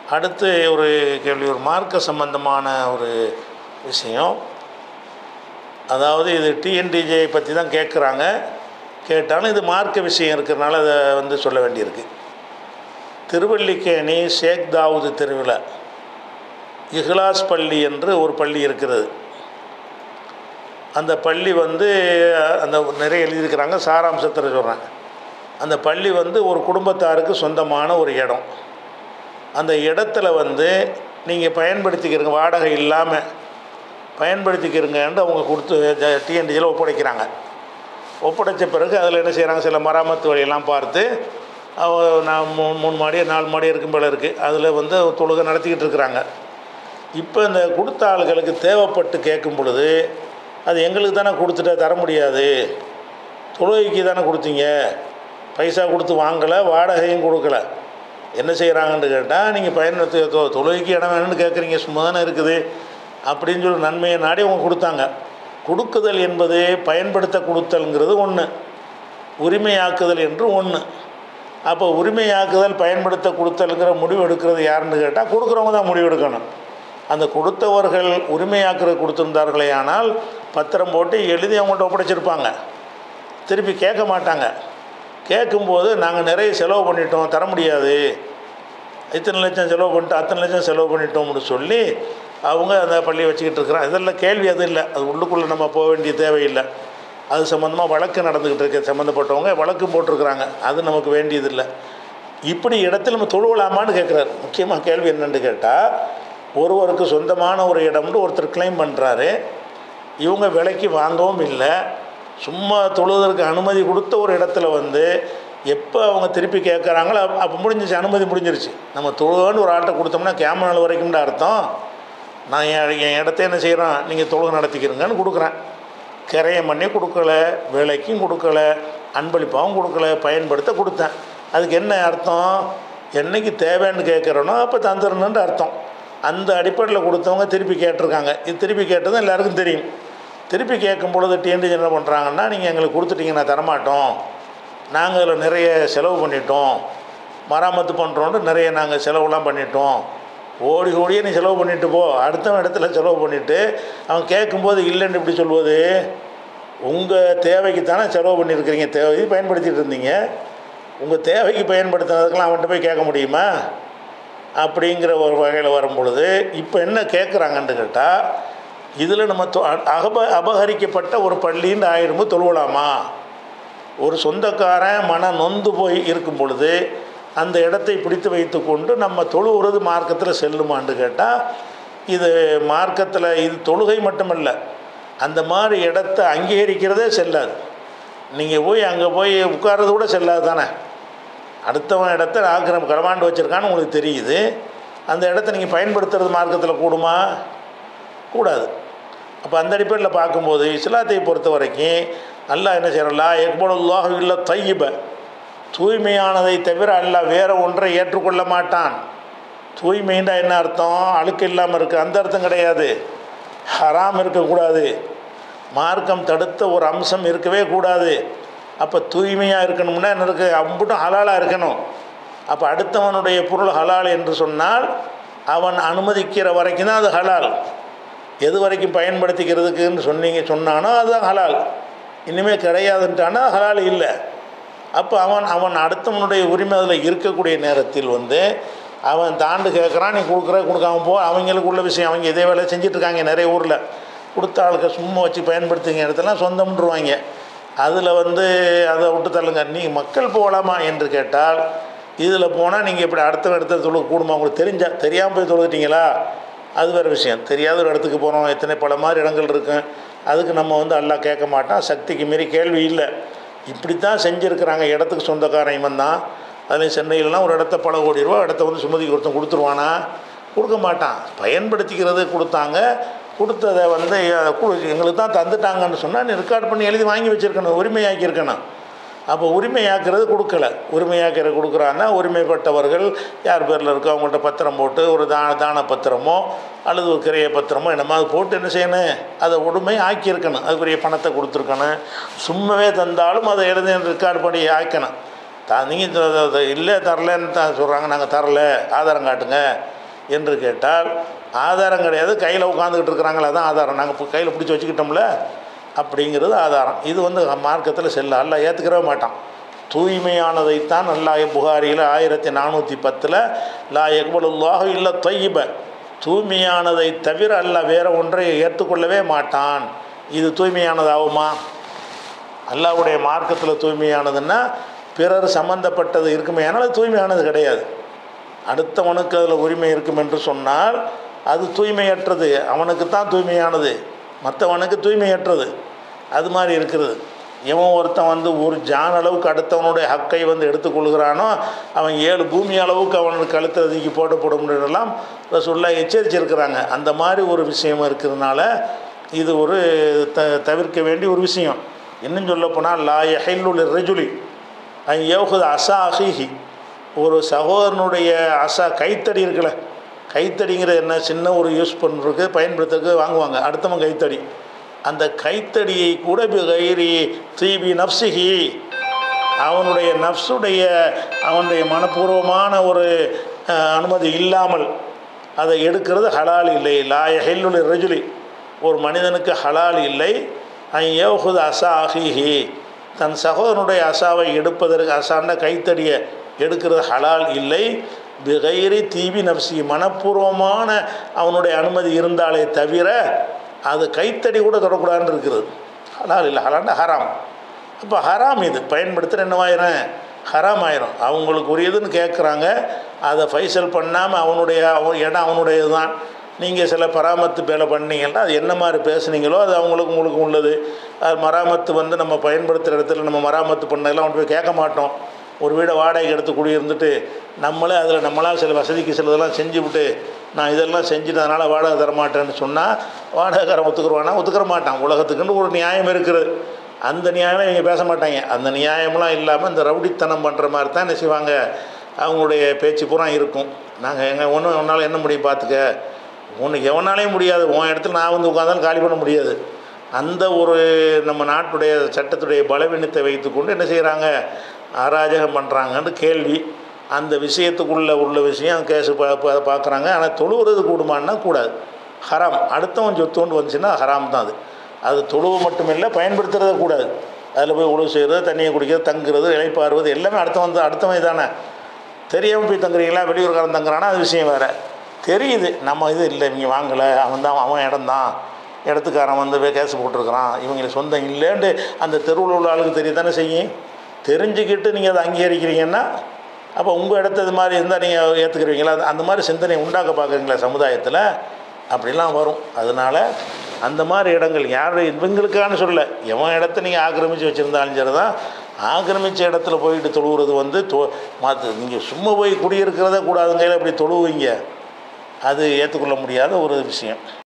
அடுத்து ஒரு கேள்வி ஒரு மார்க்க சம்பந்தமான ஒரு விஷயம் அதாவது இது டிஎன்டிஜே பற்றி தான் கேட்குறாங்க கேட்டாலும் இது மார்க்க விஷயம் இருக்கிறனால அதை வந்து சொல்ல வேண்டியிருக்கு திருவல்லிக்கேணி ஷேக் தாவூது தெருவில் இஹ்லாஸ் பள்ளி என்று ஒரு பள்ளி இருக்கிறது அந்த பள்ளி வந்து அந்த நிறைய எழுதியிருக்கிறாங்க சாராம்சத்தில் சொல்கிறேன் அந்த பள்ளி வந்து ஒரு குடும்பத்தாருக்கு சொந்தமான ஒரு இடம் அந்த இடத்துல வந்து நீங்கள் பயன்படுத்திக்கிறங்க வாடகை இல்லாமல் பயன்படுத்திக்கிறங்கன்ட்டு அவங்க கொடுத்து டிஎன்டிஜியில் ஒப்படைக்கிறாங்க ஒப்படைச்ச பிறகு அதில் என்ன செய்கிறாங்க சில மராமத்து வழியெல்லாம் பார்த்து அவ- நான் மூணு மூணு மாடி நாலு மாடி இருக்கும் போல இருக்குது அதில் வந்து தொழுகை நடத்திக்கிட்டு இருக்கிறாங்க இப்போ இந்த கொடுத்த ஆளுகளுக்கு தேவைப்பட்டு கேட்கும் பொழுது அது எங்களுக்கு தானே கொடுத்துட்டா தர முடியாது தொழுகைக்கு தானே கொடுத்தீங்க பைசா கொடுத்து வாங்கலை வாடகையும் கொடுக்கல என்ன செய்கிறாங்கன்னு கேட்டால் நீங்கள் பயன்படுத்தி தொ- தொழுகைக்கு இடம் வேணும்னு கேட்குறீங்க சும்மா தானே இருக்குது அப்படின்னு சொல்லி நன்மையை நாடி அவங்க கொடுத்தாங்க கொடுக்குதல் என்பது பயன்படுத்த கொடுத்தல்ங்கிறது ஒன்று உரிமையாக்குதல் என்று ஒன்று அப்போ உரிமையாக்குதல் பயன்படுத்த கொடுத்தல்ங்கிற முடிவு எடுக்கிறது யாருன்னு கேட்டால் கொடுக்குறவங்க தான் முடிவு எடுக்கணும் அந்த கொடுத்தவர்கள் உரிமையாக்குறது கொடுத்துருந்தார்களே ஆனால் பத்திரம் போட்டு எழுதி அவங்கள்ட்ட ஒப்படைச்சிருப்பாங்க திருப்பி கேட்க மாட்டாங்க கேட்கும்போது நாங்கள் நிறைய செலவு பண்ணிட்டோம் தர முடியாது இத்தனை லட்சம் செலவு பண்ணிட்டோம் அத்தனை லட்சம் செலவு பண்ணிட்டோம்னு சொல்லி அவங்க அந்த பள்ளியை வச்சுக்கிட்டு இருக்கிறாங்க இதெல்லாம் கேள்வி அது இல்லை அது உள்ளுக்குள்ளே நம்ம போக வேண்டிய தேவையில்லை அது சம்மந்தமாக வழக்கு நடந்துக்கிட்டு இருக்க சம்மந்தப்பட்டவங்க வழக்கு போட்டிருக்கிறாங்க அது நமக்கு வேண்டியதில்லை இப்படி இடத்துல நம்ம தொழுவலாமான்னு கேட்குறாரு முக்கியமாக கேள்வி என்னன்னு கேட்டால் ஒருவருக்கு சொந்தமான ஒரு இடம்னு ஒருத்தர் கிளைம் பண்ணுறாரு இவங்க விலைக்கு வாங்கவும் இல்லை சும்மா தொழுவதற்கு அனுமதி கொடுத்த ஒரு இடத்துல வந்து எப்போ அவங்க திருப்பி கேட்குறாங்களோ அப்போ அப்போ முடிஞ்சிச்சு அனுமதி முடிஞ்சிருச்சு நம்ம தொழுகன்னு ஒரு ஆட்டை கொடுத்தோம்னா கேம நாள் வரைக்கும்னு அர்த்தம் நான் என் என் இடத்த என்ன செய்கிறேன் நீங்கள் தொழுகை நடத்திக்கிறீங்கன்னு கொடுக்குறேன் கிரையம் பண்ணி கொடுக்கல விலைக்கும் கொடுக்கல அன்பளிப்பாகவும் கொடுக்கல பயன்படுத்த கொடுத்தேன் அதுக்கு என்ன அர்த்தம் என்னைக்கு தேவைன்னு கேட்குறனோ அப்போ தந்துடணுன்ற அர்த்தம் அந்த அடிப்படையில் கொடுத்தவங்க திருப்பி கேட்டிருக்காங்க இது திருப்பி கேட்டதும் எல்லாருக்கும் தெரியும் திருப்பி கேட்கும் பொழுது டிஎன்டிஜி என்ன பண்ணுறாங்கன்னா நீங்கள் எங்களுக்கு கொடுத்துட்டீங்கன்னா தரமாட்டோம் நாங்கள் அதில் நிறைய செலவு பண்ணிட்டோம் மராமத்து பண்ணுறோன்ட்டு நிறைய நாங்கள் செலவுலாம் பண்ணிட்டோம் ஓடி ஓடியே நீ செலவு பண்ணிட்டு போ அடுத்தவன் இடத்துல செலவு பண்ணிவிட்டு அவன் கேட்கும்போது இல்லைன்னு இப்படி சொல்லுவது உங்கள் தேவைக்கு தானே செலவு பண்ணியிருக்கிறீங்க தேவை பயன்படுத்திட்டு இருந்தீங்க உங்கள் தேவைக்கு பயன்படுத்தினதுக்கெல்லாம் அவன்கிட்ட போய் கேட்க முடியுமா அப்படிங்கிற ஒரு வகையில் வரும் பொழுது இப்போ என்ன கேட்குறாங்கன்னு கேட்டால் இதில் நம்ம தொ- அ- அப அபகரிக்கப்பட்ட ஒரு பள்ளின்னு ஆயிடும்போது தொழுவலாமா ஒரு சொந்தக்காரன் மன நொந்து போய் இருக்கும் பொழுது அந்த இடத்தை பிடித்து வைத்துக்கொண்டு நம்ம தொழுவுறது மார்க்கத்தில் செல்லுமான்னு கேட்டால் இது மார்க்கத்தில் இது தொழுகை மட்டுமல்ல அந்த மாதிரி இடத்த அங்கீகரிக்கிறதே செல்லாது நீங்கள் போய் அங்கே போய் உட்கார்றது கூட செல்லாது தானே அடுத்தவன் இடத்த ஆக்கிரம் களவாண்டு வச்சுருக்கான்னு உங்களுக்கு தெரியுது அந்த இடத்த நீங்கள் பயன்படுத்துறது மார்க்கத்தில் கூடுமா கூடாது அப்போ அந்த அடிப்படையில் பார்க்கும்போது இஸ்லாத்தை பொறுத்த வரைக்கும் அல்லாஹ் என்ன செய்யறா எக்பலுல்லாஹ் இல்ல தையிப தூய்மையானதை தவிர அல்லாஹ் வேற ஒன்றை ஏற்றுக்கொள்ள மாட்டான் தூய்மைண்டா என்ன அர்த்தம் அழுக்கு இல்லாமல் இருக்குது அந்த அர்த்தம் கிடையாது ஹராம் இருக்கக்கூடாது மார்க்கம் தடுத்த ஒரு அம்சம் இருக்கவே கூடாது அப்போ தூய்மையாக இருக்கணும்னா என்ன இருக்குது அம்புட்டும் ஹலாலாக இருக்கணும் அப்போ அடுத்தவனுடைய பொருள் ஹலால் என்று சொன்னால் அவன் அனுமதிக்கிற வரைக்கும் தான் அது ஹலால் எது வரைக்கும் பயன்படுத்திக்கிறதுக்குன்னு சொன்னீங்க சொன்னானோ அதுதான் ஹலால் இனிமேல் கிடையாதுன்ட்டானா ஹலால் இல்லை அப்போ அவன் அவன் அடுத்தவனுடைய உரிமை அதில் இருக்கக்கூடிய நேரத்தில் வந்து அவன் தாண்டு கேட்குறான் நீ கொடுக்குற கொடுக்காம போ அவங்களுக்கு உள்ள விஷயம் அவங்க இதே வேலை செஞ்சிட்ருக்காங்க நிறைய ஊரில் கொடுத்த ஆளுக்கு சும்மா வச்சு பயன்படுத்துங்க இடத்தெல்லாம் சொந்தம்ன்றுவாங்க அதில் வந்து அதை விட்டு தள்ளுங்க நீ மக்கள் போகலாமா என்று கேட்டால் இதில் போனால் நீங்கள் இப்படி அடுத்த இடத்துல தொழுக கூடுமா உங்களுக்கு தெரிஞ்சா தெரியாமல் போய் தொழுதுட்டீங்களா அது வேறு விஷயம் தெரியாத ஒரு இடத்துக்கு போகிறோம் எத்தனை பல மாதிரி இடங்கள் இருக்கும் அதுக்கு நம்ம வந்து எல்லாம் கேட்க மாட்டான் சக்திக்கு மீறி கேள்வி இல்லை இப்படி தான் செஞ்சுருக்கிறாங்க இடத்துக்கு சொந்தக்காரன் இவன் தான் அதுலேயும் சென்னையிலலாம் ஒரு இடத்த பல கோடி ரூபா இடத்த வந்து சுமதிக்கு ஒருத்தன் கொடுத்துருவானா கொடுக்க மாட்டான் பயன்படுத்திக்கிறது கொடுத்தாங்க கொடுத்ததை வந்து அஹ், கு- எங்களுக்கு தான் தந்துட்டாங்கன்னு சொன்னால் நீ ரெக்கார்ட் பண்ணி எழுதி வாங்கி வச்சுருக்கணும் உரிமையாக்கியிருக்கணும் அப்போ உரிமையாக்குறது கொடுக்கல உரிமையாக்கிற கொடுக்குறான்னா உரிமைப்பட்டவர்கள் யார் பேரில் இருக்கோ அவங்கள்ட்ட பத்திரம் போட்டு ஒரு தான தான பத்திரமோ அல்லது ஒரு கிரைய பத்திரமோ என்னமோ அது போட்டு என்ன செய்யணும் அதை உரிமை ஆக்கியிருக்கணும் அதுக்குரிய பணத்தை கொடுத்துருக்கணும் சும்மாவே தந்தாலும் அதை எழுதி ரெக்கார்ட் பண்ணி ஆக்கணும் தா நீங்கள் இல்லை தரலன்னு தான் சொல்கிறாங்க நாங்கள் தரல ஆதாரம் காட்டுங்க என்று கேட்டால் ஆதாரம் கிடையாது கையில் உட்காந்துக்கிட்டு இருக்கிறாங்களா தான் ஆதாரம் நாங்கள் இப்போ கையில் பிடிச்சி வச்சுக்கிட்டோம்ல அப்படிங்கிறது ஆதாரம் இது வந்து மார்க்கத்தில் செல்ல அல்ல ஏற்றுக்கிறவே மாட்டான் தூய்மையானதைத்தான் அல்லாஹ் புகாரியில் ஆயிரத்தி நானூற்றி பத்தில் லா எக்பலுல்லாஹ் இல்லை தொய்யிப தூய்மையானதை தவிர அல்ல வேற ஒன்றை ஏற்றுக்கொள்ளவே மாட்டான் இது தூய்மையானதாகுமா அல்லாஹ்வுடைய மார்க்கத்தில் தூய்மையானதுன்னா பிறர் சம்பந்தப்பட்டது இருக்குமே ஆனால் அது தூய்மையானது கிடையாது அடுத்தவனுக்கு அதில் உரிமை இருக்கும் என்று சொன்னால் அது தூய்மையற்றது அவனுக்கு தான் தூய்மையானது மற்றவனுக்கு தூய்மையற்றது அது மாதிரி இருக்கிறது இவன் ஒருத்தன் வந்து ஒரு ஜான் அளவுக்கு அடுத்தவனுடைய ஹக்கை வந்து எடுத்துக்கொள்கிறானோ அவன் ஏழு பூமி அளவுக்கு அவனுக்கு கழுத்தை தூக்கி போடப்படும்ன்றதெல்லாம் ரசூல்லா எச்சரிச்சிருக்கிறாங்க அந்த மாதிரி ஒரு விஷயம் இருக்கிறதுனால இது ஒரு த தவிர்க்க வேண்டிய ஒரு விஷயம் இன்னும் சொல்லப்போனால் லா எஹைலுல் ரெஜுலி அன் யோகுது அசா அஹிஹி ஒரு சகோதரனுடைய அசா கைத்தடி இருக்குல்ல கைத்தடிங்கிறது என்ன சின்ன ஒரு யூஸ் பண்ணுறதுக்கு பயன்படுத்துறதுக்கு வாங்குவாங்க அடுத்தவன் கைத்தடி அந்த கைத்தடியை கூட கைரி தீபி நப்சிஹி அவனுடைய நப்சுடைய அவனுடைய மனப்பூர்வமான ஒரு அஹ், அனுமதி இல்லாமல் அதை எடுக்கிறது ஹலால் இல்லை லாய ஹெல்லுல் ரஜுலி ஒரு மனிதனுக்கு ஹலால் இல்லை ஐயோஹுது அசா அஹிஹி தன் சகோதரனுடைய அசாவை எடுப்பதற்கு அசாண்ட கைத்தடியை எடுக்கிறது ஹலால் இல்லை பிகைரி தீபி நப்சி மனப்பூர்வமான அவனுடைய அனுமதி இருந்தாலே தவிர அது கைத்தடி கூட தொடக்கூடாதுன்னு இருக்கிறது ஹலால் இல்லை ஹலால்னா ஹராம் அப்போ ஹராம் இது பயன்படுத்துகிற என்னவாயிரும் ஹராம் ஆயிரும் அவங்களுக்கு உரியதுன்னு கேட்குறாங்க அதை ஃபைசல் பண்ணாமல் அவனுடைய அவன் இடம் அவனுடையது தான் நீங்கள் சில பராமத்து வேலை பண்ணீங்கன்னா அது என்ன மாதிரி பேசுனீங்களோ அது அவங்களுக்கு உங்களுக்கு உள்ளது அது மராமத்து வந்து நம்ம பயன்படுத்துகிற இடத்துல நம்ம மராமத்து பண்ணதெல்லாம் கொண்டு போய் கேட்க மாட்டோம் ஒரு வீடை வாடகைக்கு எடுத்து குடியிருந்துட்டு நம்மளே அதில் நம்மளா சில வசதிக்கு சிலதெல்லாம் செஞ்சு விட்டு நான் இதெல்லாம் செஞ்சுட்டு அதனால் வாடகை தர மாட்டேன்னு சொன்னால் வாடகைக்காரன் ஒத்துக்குருவானா ஒத்துக்கிற மாட்டான் உலகத்துக்குன்னு ஒரு நியாயம் இருக்குது அந்த நியாயம் இவங்க பேச மாட்டாங்க அந்த நியாயம்லாம் இல்லாமல் இந்த ரவுடித்தனம் பண்ணுற மாதிரி தான் என்ன செய்வாங்க அவங்களுடைய பேச்சு பூரா இருக்கும் நாங்கள் எங்கே ஒன்றும் உன்னால் என்ன முடியும் பார்த்துக்க உனக்கு எவனாலையும் முடியாது உன் இடத்துல நான் வந்து உட்காந்தாலும் காலி பண்ண முடியாது அந்த ஒரு நம்ம நாட்டுடைய சட்டத்துடைய பலவீனத்தை வைத்துக்கொண்டு என்ன செய்கிறாங்க அராஜகம் பண்ணுறாங்கன்னு கேள்வி அந்த விஷயத்துக்குள்ள உள்ள விஷயம் கேஸு பா பா- பார்க்குறாங்க ஆனால் தொழுவுறது கூடுமான்னா கூடாது ஹராம் அடுத்தவன் சொத்து கொண்டு வந்துச்சுன்னா ஹராம் தான் அது அது தொழுவு மட்டுமில்லை பயன்படுத்துறதே கூடாது அதில் போய் உழவு செய்கிறது தண்ணியை குடிக்கிறது தங்குறது இலைப்பாறுவது எல்லாமே அடுத்தவன் தான் அடுத்தவன் தானே தெரியாமல் போய் தங்குறீங்களா வெளியூர்காரன் தங்குறானா அது விஷயம் வேறு தெரியுது நம்ம இது இல்லை இவங்க வாங்கலை அவன் தான் அவன் இடம்தான் இடத்துக்காரன் வந்து போய் கேஸ் போட்டிருக்கிறான் இவங்களுக்கு சொந்தம் இல்லைன்ட்டு அந்த தெருவில் உள்ள ஆளுக்கு தெரிய தானே செய்யும் தெரிஞ்சுக்கிட்டு நீங்கள் அதை அங்கீகரிக்கிறீங்கன்னா அப்போ உங்கள் இடத்து இது மாதிரி இருந்தால் நீங்கள் ஏற்றுக்கிறீங்களா அந்த மாதிரி சிந்தனை உண்டாக்க பார்க்குறீங்களா சமுதாயத்தில் அப்படிலாம் வரும் அதனால் அந்த மாதிரி இடங்கள் யார் இவங்களுக்கான சொல்ல எவன் இடத்த நீங்கள் ஆக்கிரமித்து வச்சுருந்தாலும் சரி தான் ஆக்கிரமித்த இடத்துல போயிட்டு தொழுவுறது வந்து தொ மாற்று நீங்கள் சும்மா போய் குடியிருக்கிறதே கூடாதுங்கையில் அப்படி தொழுவீங்க அது ஏற்றுக்கொள்ள முடியாத ஒரு விஷயம்